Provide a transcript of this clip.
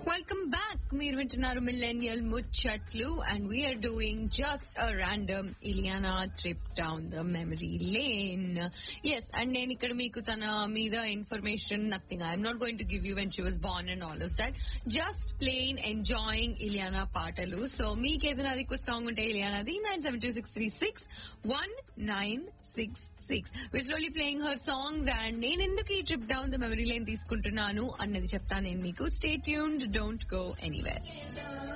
welcome back మీరు వింటున్నారు millennial ముచ్చట్లు and we're doing just a random Ileana trip down the memory lane yes and నేను ఇక్కడ మీకు తన మీద information nothing I'm not going to give you when she was born and all of that just plain enjoying Ileana పాటలు so మీకు ఏదైనా request song ఉంటే ఇలియానాది nine seven two six three six one nine six six we're slowly playing her songs and నేను ఎందుకు ఈ trip down the memory lane తీసుకుంటున్నాను అన్నది చెప్తాను నేను మీకు stay tuned don't go anywhere